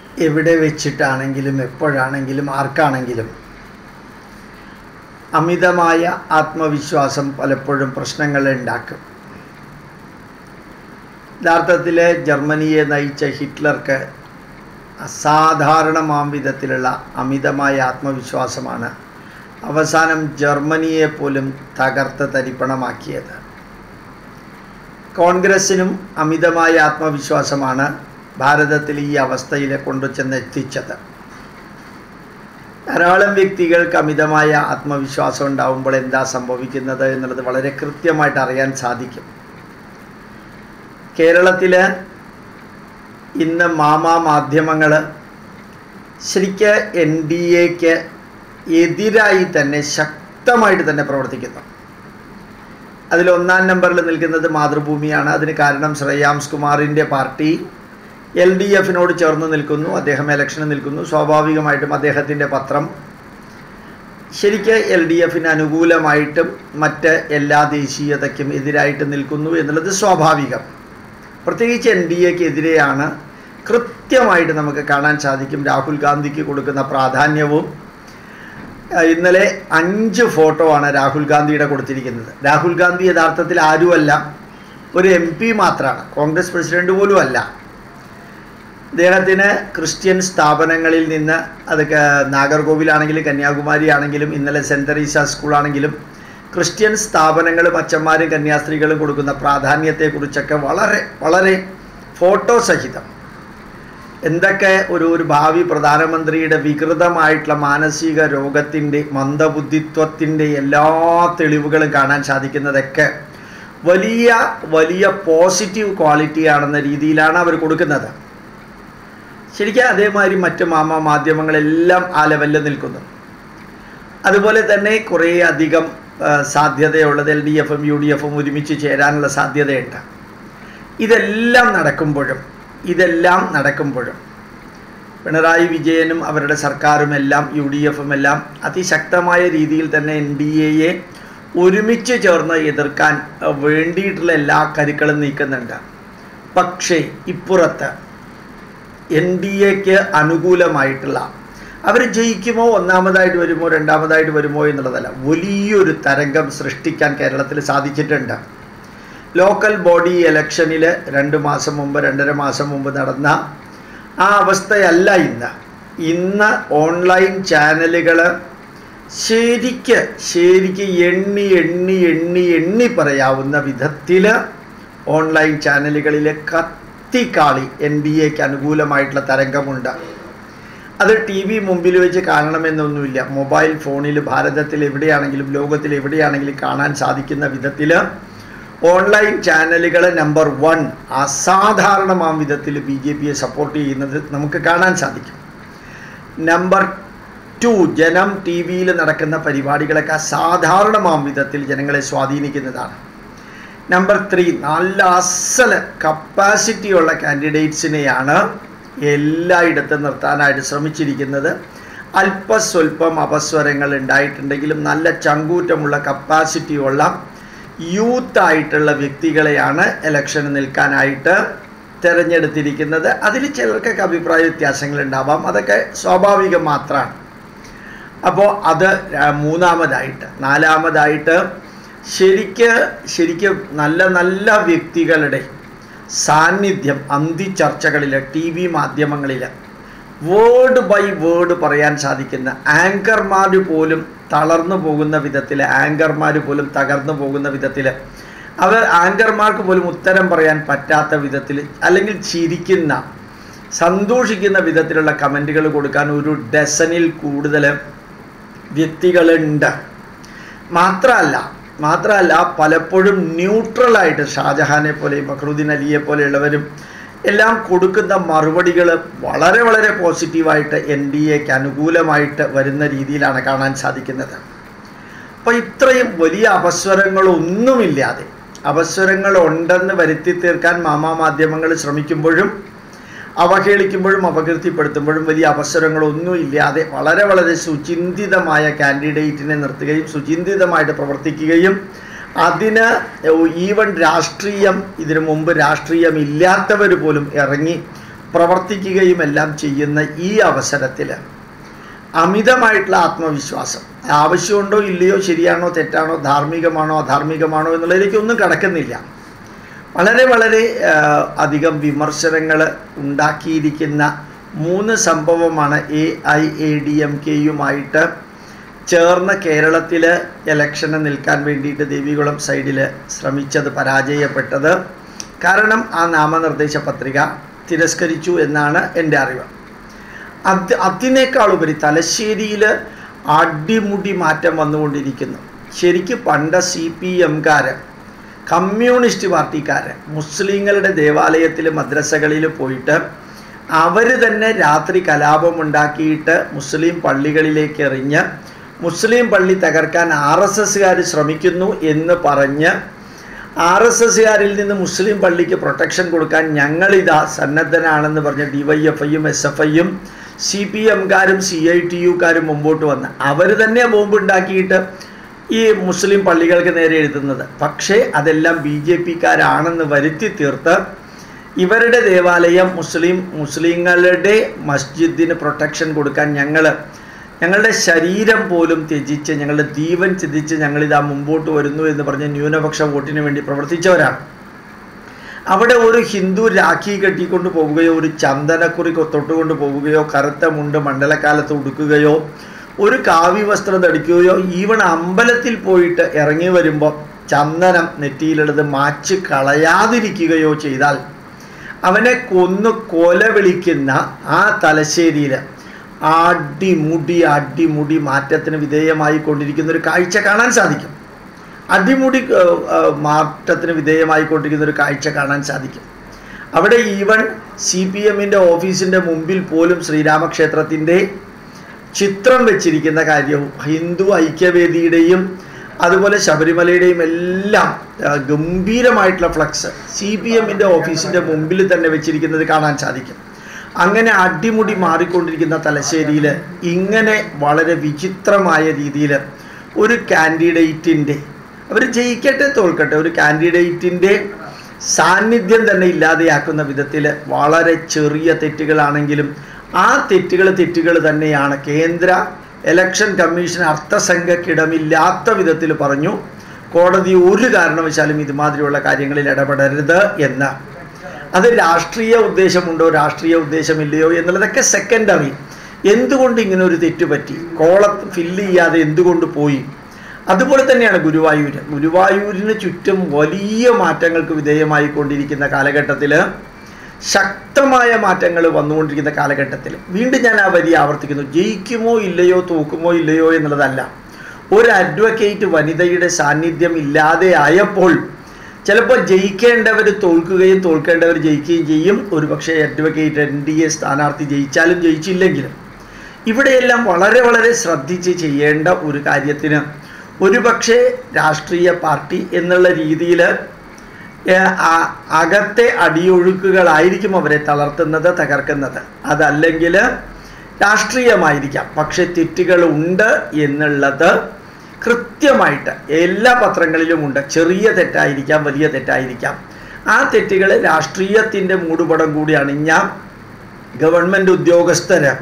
എവിടെ വെച്ചിട്ടാണെങ്കിലും എപ്പോഴാണെങ്കിലും ആർക്കാണെങ്കിലും അമിതമായ ആത്മവിശ്വാസം പലപ്പോഴും പ്രശ്നങ്ങളെ ഉണ്ടാക്കും യഥാർത്ഥത്തിൽ ജർമ്മനിയെ നയിച്ച ഹിറ്റ്ലർക്ക് അസാധാരണമാം വിധത്തിലുള്ള അമിതമായ ആത്മവിശ്വാസമാണ് അവസാനം ജർമ്മനിയെ പോലും തകർത്ത് തരിപ്പണമാക്കിയത് കോൺഗ്രസ്സിനും അമിതമായ ആത്മവിശ്വാസമാണ് ഭാരതത്തിൽ ഈ അവസ്ഥയിൽ കൊണ്ടുചെന്ന് എത്തിച്ചത് ധാരാളം വ്യക്തികൾക്ക് അമിതമായ ആത്മവിശ്വാസം ഉണ്ടാവുമ്പോൾ എന്താ സംഭവിക്കുന്നത് എന്നുള്ളത് വളരെ കൃത്യമായിട്ട് അറിയാൻ സാധിക്കും കേരളത്തിൽ ഇന്ന് മാമാ മാധ്യമങ്ങൾ ശരിക്ക് എൻ ഡി എക്ക് എതിരായി തന്നെ ശക്തമായിട്ട് തന്നെ പ്രവർത്തിക്കുന്നു അതിൽ ഒന്നാം നമ്പറിൽ നിൽക്കുന്നത് മാതൃഭൂമിയാണ് അതിന് കാരണം ശ്രേയാംസ് കുമാറിൻ്റെ പാർട്ടി എൽ ഡി എഫിനോട് ചേർന്ന് നിൽക്കുന്നു അദ്ദേഹം ഇലക്ഷന് നിൽക്കുന്നു സ്വാഭാവികമായിട്ടും അദ്ദേഹത്തിൻ്റെ പത്രം ശരിക്ക് എൽ ഡി എഫിന് അനുകൂലമായിട്ടും മറ്റ് എല്ലാ ദേശീയതയ്ക്കും എതിരായിട്ട് നിൽക്കുന്നു എന്നുള്ളത് സ്വാഭാവികം പ്രത്യേകിച്ച് എൻ ഡി എക്ക് എതിരെയാണ് കൃത്യമായിട്ട് നമുക്ക് കാണാൻ സാധിക്കും രാഹുൽ ഗാന്ധിക്ക് കൊടുക്കുന്ന പ്രാധാന്യവും ഇന്നലെ അഞ്ച് ഫോട്ടോ ആണ് രാഹുൽ ഗാന്ധിയുടെ കൊടുത്തിരിക്കുന്നത് രാഹുൽ ഗാന്ധി യഥാർത്ഥത്തിൽ ആരുമല്ല ഒരു എം പി മാത്രമാണ് കോൺഗ്രസ് പ്രസിഡന്റ് പോലും അല്ല അദ്ദേഹത്തിന് ക്രിസ്ത്യൻ സ്ഥാപനങ്ങളിൽ നിന്ന് അതൊക്കെ നാഗർകോവിലാണെങ്കിലും കന്യാകുമാരി ആണെങ്കിലും ഇന്നലെ സെൻറ്റ് തെറീസ സ്കൂളാണെങ്കിലും ക്രിസ്ത്യൻ സ്ഥാപനങ്ങളും അച്ഛന്മാരും കന്യാസ്ത്രീകളും കൊടുക്കുന്ന പ്രാധാന്യത്തെക്കുറിച്ചൊക്കെ വളരെ വളരെ ഫോട്ടോ സഹിതം എന്തൊക്കെ ഒരു ഒരു ഭാവി പ്രധാനമന്ത്രിയുടെ വികൃതമായിട്ടുള്ള മാനസിക രോഗത്തിൻ്റെ മന്ദബുദ്ധിത്വത്തിൻ്റെ എല്ലാ തെളിവുകളും കാണാൻ സാധിക്കുന്നതൊക്കെ വലിയ വലിയ പോസിറ്റീവ് ക്വാളിറ്റി ആണെന്ന രീതിയിലാണ് അവർ കൊടുക്കുന്നത് ശരിക്കും അതേമാതിരി മറ്റ് മാമ മാധ്യമങ്ങളെല്ലാം ആ ലെവലിൽ നിൽക്കുന്നു അതുപോലെ തന്നെ കുറേ അധികം സാധ്യതയുള്ളത് എൽ ഡി എഫും യു ഡി എഫും ഒരുമിച്ച് ചേരാനുള്ള സാധ്യതയുണ്ട് ഇതെല്ലാം നടക്കുമ്പോഴും ഇതെല്ലാം നടക്കുമ്പോഴും പിണറായി വിജയനും അവരുടെ സർക്കാരും എല്ലാം യു ഡി എഫും എല്ലാം അതിശക്തമായ രീതിയിൽ തന്നെ എൻ ഡി എയെ ഒരുമിച്ച് ചേർന്ന് എതിർക്കാൻ വേണ്ടിയിട്ടുള്ള എല്ലാ കരുക്കളും നീക്കുന്നുണ്ട് പക്ഷേ ഇപ്പുറത്ത് എൻ ഡി എക്ക് അനുകൂലമായിട്ടുള്ള അവർ ജയിക്കുമോ ഒന്നാമതായിട്ട് വരുമോ രണ്ടാമതായിട്ട് വരുമോ എന്നുള്ളതല്ല വലിയൊരു തരംഗം സൃഷ്ടിക്കാൻ കേരളത്തിൽ സാധിച്ചിട്ടുണ്ട് ലോക്കൽ ബോഡി ഇലക്ഷനിൽ രണ്ട് മാസം മുമ്പ് രണ്ടര മാസം മുമ്പ് നടന്ന ആ അവസ്ഥയല്ല ഇന്ന് ഇന്ന് ഓൺലൈൻ ചാനലുകൾ ശരിക്ക് ശരിക്ക് എണ്ണി എണ്ണി എണ്ണി എണ്ണി പറയാവുന്ന വിധത്തിൽ ഓൺലൈൻ ചാനലുകളിൽ കത്തിക്കാളി എൻ ഡി എക്ക് അനുകൂലമായിട്ടുള്ള തരംഗമുണ്ട് അത് ടി വി മുമ്പിൽ വെച്ച് കാണണമെന്നൊന്നുമില്ല മൊബൈൽ ഫോണിൽ ഭാരതത്തിൽ എവിടെയാണെങ്കിലും ലോകത്തിൽ എവിടെയാണെങ്കിലും കാണാൻ സാധിക്കുന്ന വിധത്തിൽ ഓൺലൈൻ ചാനലുകൾ നമ്പർ വൺ അസാധാരണമാം വിധത്തിൽ ബി ജെ പിയെ സപ്പോർട്ട് ചെയ്യുന്നത് നമുക്ക് കാണാൻ സാധിക്കും നമ്പർ ടു ജനം ടി വിയിൽ നടക്കുന്ന പരിപാടികളൊക്കെ അസാധാരണമാം വിധത്തിൽ ജനങ്ങളെ സ്വാധീനിക്കുന്നതാണ് നമ്പർ ത്രീ നല്ല അസൽ കപ്പാസിറ്റിയുള്ള കാൻഡിഡേറ്റ്സിനെയാണ് എല്ലായിടത്തും നിർത്താനായിട്ട് ശ്രമിച്ചിരിക്കുന്നത് അല്പസ്വല്പം അപസ്വരങ്ങൾ ഉണ്ടായിട്ടുണ്ടെങ്കിലും നല്ല ചങ്കൂറ്റമുള്ള കപ്പാസിറ്റിയുള്ള യൂത്ത് ആയിട്ടുള്ള വ്യക്തികളെയാണ് ഇലക്ഷന് നിൽക്കാനായിട്ട് തിരഞ്ഞെടുത്തിരിക്കുന്നത് അതിൽ ചിലർക്കൊക്കെ അഭിപ്രായ വ്യത്യാസങ്ങൾ ഉണ്ടാവാം അതൊക്കെ സ്വാഭാവികം മാത്രമാണ് അപ്പോൾ അത് മൂന്നാമതായിട്ട് നാലാമതായിട്ട് ശരിക്ക് ശരിക്കും നല്ല നല്ല വ്യക്തികളുടെ സാന്നിധ്യം അന്തിച്ചർച്ചകളിൽ ടി വി മാധ്യമങ്ങളിൽ വേർഡ് ബൈ വേർഡ് പറയാൻ സാധിക്കുന്ന ആങ്കർമാർ പോലും തളർന്നു പോകുന്ന വിധത്തിൽ ആങ്കർമാർ പോലും തകർന്നു പോകുന്ന വിധത്തിൽ അവർ ആങ്കർമാർക്ക് പോലും ഉത്തരം പറയാൻ പറ്റാത്ത വിധത്തിൽ അല്ലെങ്കിൽ ചിരിക്കുന്ന സന്തോഷിക്കുന്ന വിധത്തിലുള്ള കമൻറ്റുകൾ കൊടുക്കാൻ ഒരു ഡസനിൽ കൂടുതൽ വ്യക്തികളുണ്ട് മാത്രമല്ല മാത്രമല്ല പലപ്പോഴും ന്യൂട്രലായിട്ട് ഷാജഹാനെ പോലെയും ഫഖറുദ്ദീൻ അലിയെ പോലെയുള്ളവരും എല്ലാം കൊടുക്കുന്ന മറുപടികൾ വളരെ വളരെ പോസിറ്റീവായിട്ട് എൻ ഡി എക്ക് അനുകൂലമായിട്ട് വരുന്ന രീതിയിലാണ് കാണാൻ സാധിക്കുന്നത് അപ്പോൾ ഇത്രയും വലിയ അപസ്വരങ്ങളൊന്നുമില്ലാതെ അപസ്വരങ്ങൾ ഉണ്ടെന്ന് വരുത്തി തീർക്കാൻ മാമാ മാധ്യമങ്ങൾ ശ്രമിക്കുമ്പോഴും അവഹേളിക്കുമ്പോഴും അപകീർത്തിപ്പെടുത്തുമ്പോഴും വലിയ അവസരങ്ങളൊന്നും ഇല്ലാതെ വളരെ വളരെ സുചിന്തിതമായ കാൻഡിഡേറ്റിനെ നിർത്തുകയും സുചിന്തിതമായിട്ട് പ്രവർത്തിക്കുകയും അതിന് ഈവൻ രാഷ്ട്രീയം ഇതിനു മുമ്പ് രാഷ്ട്രീയം ഇല്ലാത്തവർ പോലും ഇറങ്ങി പ്രവർത്തിക്കുകയും എല്ലാം ചെയ്യുന്ന ഈ അവസരത്തിൽ അമിതമായിട്ടുള്ള ആത്മവിശ്വാസം ആവശ്യമുണ്ടോ ഇല്ലയോ ശരിയാണോ തെറ്റാണോ ധാർമ്മികമാണോ അധാർമികമാണോ എന്നുള്ളതിലേക്ക് ഒന്നും കടക്കുന്നില്ല വളരെ വളരെ ആ, അധികം വിമർശനങ്ങൾ ഉണ്ടാക്കിയിരിക്കുന്ന മൂന്ന് സംഭവമാണ് A I A D M കെയുമായിട്ട് ചേർന്ന് കേരളത്തിൽ ഇലക്ഷന് നിൽക്കാൻ വേണ്ടിയിട്ട് ദേവികുളം സൈഡിൽ ശ്രമിച്ചത് പരാജയപ്പെട്ടത് കാരണം ആ നാമനിർദ്ദേശ പത്രിക തിരസ്കരിച്ചു എന്നാണ് എൻ്റെ അറിവ് അത് അതിനേക്കാളുപരി തലശ്ശേരിയിൽ അടിമുടി മാറ്റം വന്നുകൊണ്ടിരിക്കുന്നു ശരിക്ക് പണ്ട് സി പി എംകാർ കമ്മ്യൂണിസ്റ്റ് പാർട്ടിക്കാർ മുസ്ലിങ്ങളുടെ ദേവാലയത്തിൽ മദ്രസകളിൽ പോയിട്ട് അവർ തന്നെ രാത്രി കലാപമുണ്ടാക്കിയിട്ട് മുസ്ലിം പള്ളികളിലേക്ക് എറിഞ്ഞ് മുസ്ലിം പള്ളി തകർക്കാൻ ആർ എസ് എസ്സുകാർ ശ്രമിക്കുന്നു എന്ന് പറഞ്ഞ് ആർ എസ് എസ്സുകാരിൽ നിന്ന് മുസ്ലിം പള്ളിക്ക് പ്രൊട്ടക്ഷൻ കൊടുക്കാൻ ഞങ്ങളിതാ സന്നദ്ധനാണെന്ന് പറഞ്ഞ് ഡി വൈ എഫ് ഐയും എസ് എഫ് ഐയും സി പി എംകാരും സി ഐ ടി യുക്കാരും മുമ്പോട്ട് വന്ന് അവർ തന്നെ ബോംബ് ഉണ്ടാക്കിയിട്ട് ഈ മുസ്ലിം പള്ളികൾക്ക് നേരെ എഴുതുന്നത് പക്ഷേ അതെല്ലാം ബി ജെ പിക്കാരാണെന്ന് വരുത്തി തീർത്ത് ഇവരുടെ ദേവാലയം മുസ്ലിം മുസ്ലിങ്ങളുടെ മസ്ജിദിന് പ്രൊട്ടക്ഷൻ കൊടുക്കാൻ ഞങ്ങൾ ഞങ്ങളുടെ ശരീരം പോലും ത്യജിച്ച് ഞങ്ങളുടെ ജീവൻ ത്യജിച്ച് ഞങ്ങളിതാ മുമ്പോട്ട് വരുന്നു എന്ന് പറഞ്ഞ് ന്യൂനപക്ഷ വോട്ടിന് വേണ്ടി പ്രവർത്തിച്ചവരാണ് അവിടെ ഒരു ഹിന്ദു രാഖി കെട്ടിക്കൊണ്ട് പോവുകയോ ഒരു ചന്ദനക്കുറി കൊ- തൊട്ടുകൊണ്ട് പോവുകയോ കറുത്ത മുണ്ട് മണ്ഡലക്കാലത്ത് ഉടുക്കുകയോ ഒരു കാവ്യ വസ്ത്രം ധരിക്കുകയോ ഈവൺ അമ്പലത്തിൽ പോയിട്ട് ഇറങ്ങി വരുമ്പോൾ ചന്ദനം നെറ്റിയിലെടുത്ത് മാച്ച് കളയാതിരിക്കുകയോ ചെയ്താൽ അവനെ കൊന്നു കൊല വിളിക്കുന്ന ആ തലശ്ശേരിയിൽ അടിമുടി അടിമുടി മാറ്റത്തിന് വിധേയമായി കൊണ്ടിരിക്കുന്ന ഒരു കാഴ്ച കാണാൻ സാധിക്കും അടിമുടി ഏഹ്, ഏഹ്, മാറ്റത്തിന് വിധേയമായിക്കൊണ്ടിരിക്കുന്ന ഒരു കാഴ്ച കാണാൻ സാധിക്കും അവിടെ ഈവൻ സി പി എമ്മിൻ്റെ ഓഫീസിൻ്റെ മുമ്പിൽ പോലും ശ്രീരാമക്ഷേത്രത്തിൻ്റെ ചിത്രം വെച്ചിരിക്കുന്ന കാര്യവും ഹിന്ദു ഐക്യവേദിയുടെയും അതുപോലെ ശബരിമലയുടെയും എല്ലാം ആ, ഗംഭീരമായിട്ടുള്ള ഫ്ലക്സ് സി പി എമ്മിൻ്റെ ഓഫീസിൻ്റെ മുമ്പിൽ തന്നെ വെച്ചിരിക്കുന്നത് കാണാൻ സാധിക്കും അങ്ങനെ അടിമുടി മാറിക്കൊണ്ടിരിക്കുന്ന തലശ്ശേരിയിൽ ഇങ്ങനെ വളരെ വിചിത്രമായ രീതിയിൽ ഒരു കാൻഡിഡേറ്റിൻ്റെ അവർ ജയിക്കട്ടെ തോൽക്കട്ടെ ഒരു കാൻഡിഡേറ്റിൻ്റെ സാന്നിധ്യം തന്നെ ഇല്ലാതെയാക്കുന്ന വിധത്തിൽ വളരെ ചെറിയ തെറ്റുകളാണെങ്കിലും ആ തെറ്റുകൾ തെറ്റുകൾ തന്നെയാണ് കേന്ദ്ര ഇലക്ഷൻ കമ്മീഷൻ അർത്ഥസംഖ്യക്കിടമില്ലാത്ത വിധത്തിൽ പറഞ്ഞു കോടതി ഒരു കാരണവശാലും ഇതുമാതിരിയുള്ള കാര്യങ്ങളിൽ ഇടപെടരുത് എന്ന് അത് രാഷ്ട്രീയ ഉദ്ദേശമുണ്ടോ രാഷ്ട്രീയ ഉദ്ദേശമില്ലയോ എന്നുള്ളതൊക്കെ സെക്കൻഡറി എന്തുകൊണ്ട് ഇങ്ങനെ ഒരു തെറ്റ് പറ്റി കോളം ഫില്ല് ചെയ്യാതെ എന്തുകൊണ്ട് പോയി അതുപോലെ തന്നെയാണ് ഗുരുവായൂർ ഗുരുവായൂരിന് ചുറ്റും വലിയ മാറ്റങ്ങൾക്ക് വിധേയമായി കൊണ്ടിരിക്കുന്ന കാലഘട്ടത്തിൽ ശക്തമായ മാറ്റങ്ങൾ വന്നുകൊണ്ടിരിക്കുന്ന കാലഘട്ടത്തിൽ വീണ്ടും ഞാൻ ആ വരി ആവർത്തിക്കുന്നു ജയിക്കുമോ ഇല്ലയോ തോക്കുമോ ഇല്ലയോ എന്നുള്ളതല്ല ഒരു അഡ്വക്കേറ്റ് വനിതയുടെ സാന്നിധ്യം ഇല്ലാതെ ആയപ്പോൾ ചിലപ്പോൾ ജയിക്കേണ്ടവർ തോൽക്കുകയും തോൽക്കേണ്ടവർ ജയിക്കുകയും ചെയ്യും ഒരുപക്ഷെ അഡ്വക്കേറ്റ് എൻ ഡി എ സ്ഥാനാർത്ഥി ജയിച്ചാലും ജയിച്ചില്ലെങ്കിലും ഇവിടെയെല്ലാം വളരെ വളരെ ശ്രദ്ധിച്ച് ചെയ്യേണ്ട ഒരു കാര്യത്തിന് ഒരുപക്ഷെ രാഷ്ട്രീയ പാർട്ടി എന്നുള്ള രീതിയിൽ ഏഹ്, ആ- അകത്തെ അടിയൊഴുക്കുകളായിരിക്കും അവരെ തളർത്തുന്നത് തകർക്കുന്നത് അതല്ലെങ്കിൽ രാഷ്ട്രീയമായിരിക്കാം പക്ഷെ തെറ്റുകൾ ഉണ്ട് എന്നുള്ളത് കൃത്യമായിട്ട് എല്ലാ പത്രങ്ങളിലും ഉണ്ട് ചെറിയ തെറ്റായിരിക്കാം വലിയ തെറ്റായിരിക്കാം ആ തെറ്റുകൾ രാഷ്ട്രീയത്തിൻ്റെ മൂടുപടം കൂടി അണിഞ്ഞ ഗവൺമെൻറ് ഉദ്യോഗസ്ഥര്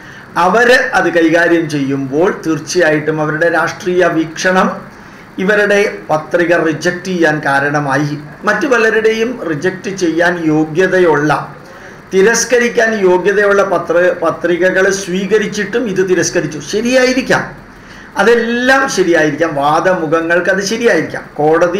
അവർ അത് കൈകാര്യം ചെയ്യുമ്പോൾ തീർച്ചയായിട്ടും അവരുടെ രാഷ്ട്രീയ വീക്ഷണം ഇവരുടെ പത്രിക റിജക്റ്റ് ചെയ്യാൻ കാരണമായി മറ്റു പലരുടെയും റിജക്റ്റ് ചെയ്യാൻ യോഗ്യതയുള്ള തിരസ്കരിക്കാൻ യോഗ്യതയുള്ള പത്ര പത്രികകൾ സ്വീകരിച്ചിട്ടും ഇത് തിരസ്കരിച്ചു ശരിയായിരിക്കാം അതെല്ലാം ശരിയായിരിക്കാം വാദമുഖങ്ങൾക്ക് അത് ശരിയായിരിക്കാം കോടതി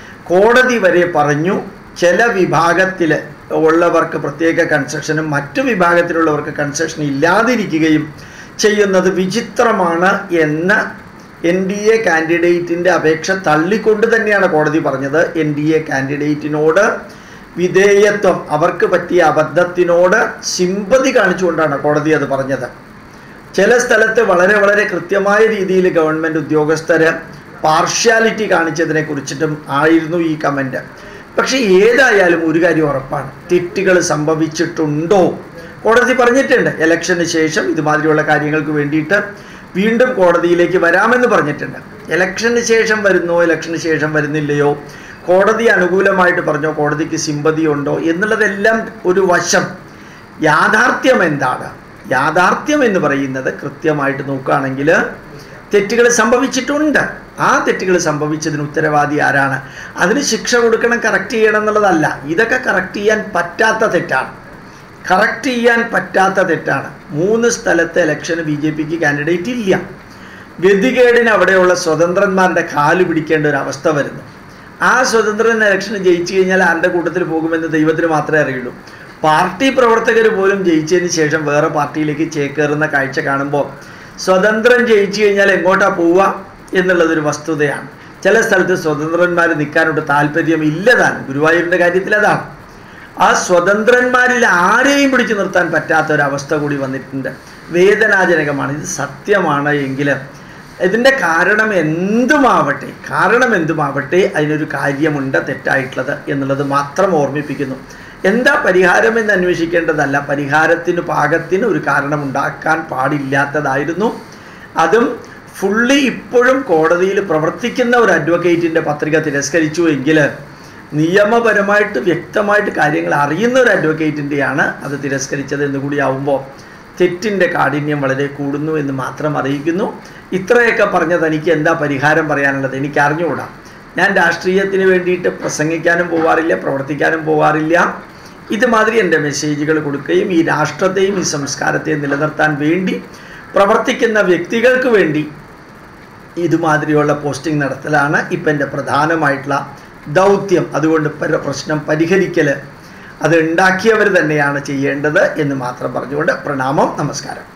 കോടതി വരെ പറഞ്ഞു ചില വിഭാഗത്തിൽ ഉള്ളവർക്ക് പ്രത്യേക കൺസെഷനും മറ്റു വിഭാഗത്തിലുള്ളവർക്ക് കൺസെഷൻ ഇല്ലാതിരിക്കുകയും ചെയ്യുന്നത് വിചിത്രമാണ് എന്ന് എൻ ഡി എ കാൻഡിഡേറ്റിൻ്റെ അപേക്ഷ തള്ളിക്കൊണ്ട് തന്നെയാണ് കോടതി പറഞ്ഞത് എൻ ഡി എ കാൻഡിഡേറ്റിനോട് വിധേയത്വം അവർക്ക് പറ്റിയ അബദ്ധത്തിനോട് സിമ്പതി കാണിച്ചുകൊണ്ടാണ് കോടതി അത് പറഞ്ഞത് ചില സ്ഥലത്ത് വളരെ വളരെ കൃത്യമായ രീതിയിൽ ഗവൺമെൻറ് ഉദ്യോഗസ്ഥര് പാർഷ്യാലിറ്റി കാണിച്ചതിനെ കുറിച്ചിട്ടും ആയിരുന്നു ഈ കമൻറ്റ് പക്ഷേ ഏതായാലും ഒരു കാര്യം ഉറപ്പാണ് തെറ്റുകൾ സംഭവിച്ചിട്ടുണ്ടോ കോടതി പറഞ്ഞിട്ടുണ്ട് ഇലക്ഷന് ശേഷം ഇതുമാതിരിയുള്ള കാര്യങ്ങൾക്ക് വേണ്ടിയിട്ട് വീണ്ടും കോടതിയിലേക്ക് വരാമെന്ന് പറഞ്ഞിട്ടുണ്ട് ഇലക്ഷന് ശേഷം വരുന്നോ ഇലക്ഷന് ശേഷം വരുന്നില്ലയോ കോടതി അനുകൂലമായിട്ട് പറഞ്ഞോ കോടതിക്ക് സിമ്പതി ഉണ്ടോ എന്നുള്ളതെല്ലാം ഒരു വശം യാഥാർത്ഥ്യം എന്താണ് യാഥാർത്ഥ്യം എന്ന് പറയുന്നത് കൃത്യമായിട്ട് നോക്കുകയാണെങ്കിൽ തെറ്റുകൾ സംഭവിച്ചിട്ടുണ്ട് ആ തെറ്റുകൾ സംഭവിച്ചതിന് ഉത്തരവാദി ആരാണ് അതിന് ശിക്ഷ കൊടുക്കണം കറക്റ്റ് ചെയ്യണം എന്നുള്ളതല്ല ഇതൊക്കെ കറക്റ്റ് ചെയ്യാൻ പറ്റാത്ത തെറ്റാണ് കറക്റ്റ് ചെയ്യാൻ പറ്റാത്ത തെറ്റാണ് മൂന്ന് സ്ഥലത്തെ ഇലക്ഷന് ബി ജെ പിക്ക് കാൻഡിഡേറ്റ് ഇല്ല ഗതികേടിന് അവിടെയുള്ള സ്വതന്ത്രന്മാരുടെ കാല് പിടിക്കേണ്ട ഒരു അവസ്ഥ വരുന്നു ആ സ്വതന്ത്രൻ ഇലക്ഷന് ജയിച്ചു കഴിഞ്ഞാൽ ആരുടെ കൂട്ടത്തിൽ പോകുമെന്ന് ദൈവത്തിന് മാത്രമേ അറിയുള്ളൂ പാർട്ടി പ്രവർത്തകർ പോലും ജയിച്ചതിന് ശേഷം വേറെ പാർട്ടിയിലേക്ക് ചേക്കേറുന്ന കാഴ്ച കാണുമ്പോൾ സ്വതന്ത്രൻ ജയിച്ചു കഴിഞ്ഞാൽ എങ്ങോട്ടാ പോവുക എന്നുള്ളതൊരു വസ്തുതയാണ് ചില സ്ഥലത്ത് സ്വതന്ത്രന്മാർ നിൽക്കാനോട്ട് താല്പര്യം ഇല്ലതാണ് ഗുരുവായൂരിൻ്റെ കാര്യത്തിൽ അതാണ് ആ സ്വതന്ത്രന്മാരിൽ ആരെയും പിടിച്ചു നിർത്താൻ പറ്റാത്ത ഒരവസ്ഥ കൂടി വന്നിട്ടുണ്ട് വേദനാജനകമാണ് ഇത് സത്യമാണ് എങ്കിൽ ഇതിൻ്റെ കാരണം എന്തുമാവട്ടെ കാരണം എന്തുമാവട്ടെ അതിനൊരു കാര്യമുണ്ട് തെറ്റായിട്ടുള്ളത് എന്നുള്ളത് മാത്രം ഓർമ്മിപ്പിക്കുന്നു എന്താ പരിഹാരം എന്ന് അന്വേഷിക്കേണ്ടതല്ല പരിഹാരത്തിന് പാകത്തിന് ഒരു കാരണം ഉണ്ടാക്കാൻ പാടില്ലാത്തതായിരുന്നു അതും ഫുള്ളി ഇപ്പോഴും കോടതിയിൽ പ്രവർത്തിക്കുന്ന ഒരു അഡ്വക്കേറ്റിൻ്റെ പത്രിക തിരസ്കരിച്ചു എങ്കിൽ നിയമപരമായിട്ട് വ്യക്തമായിട്ട് കാര്യങ്ങൾ അറിയുന്ന ഒരു അഡ്വക്കേറ്റിൻ്റെയാണ് അത് തിരസ്കരിച്ചത് എന്ന് കൂടി ആവുമ്പോൾ തെറ്റിൻ്റെ കാഠിന്യം വളരെ കൂടുന്നു എന്ന് മാത്രം അറിയിക്കുന്നു ഇത്രയൊക്കെ പറഞ്ഞ തനിക്ക് എന്താ പരിഹാരം പറയാനുള്ളത് എനിക്ക് അറിഞ്ഞുകൂടാ ഞാൻ രാഷ്ട്രീയത്തിന് വേണ്ടിയിട്ട് പ്രസംഗിക്കാനും പോവാറില്ല പ്രവർത്തിക്കാനും പോവാറില്ല ഇതുമാതിരി എൻ്റെ മെസ്സേജുകൾ കൊടുക്കുകയും ഈ രാഷ്ട്രത്തെയും ഈ സംസ്കാരത്തെയും നിലനിർത്താൻ വേണ്ടി പ്രവർത്തിക്കുന്ന വ്യക്തികൾക്ക് വേണ്ടി ഇതുമാതിരിയുള്ള പോസ്റ്റിംഗ് നടത്തലാണ് ഇപ്പം എൻ്റെ പ്രധാനമായിട്ടുള്ള ദൗത്യം അതുകൊണ്ട് പര പ്രശ്നം പരിഹരിക്കൽ അത് ഉണ്ടാക്കിയവർ തന്നെയാണ് ചെയ്യേണ്ടത് എന്ന് മാത്രം പറഞ്ഞുകൊണ്ട് പ്രണാമം നമസ്കാരം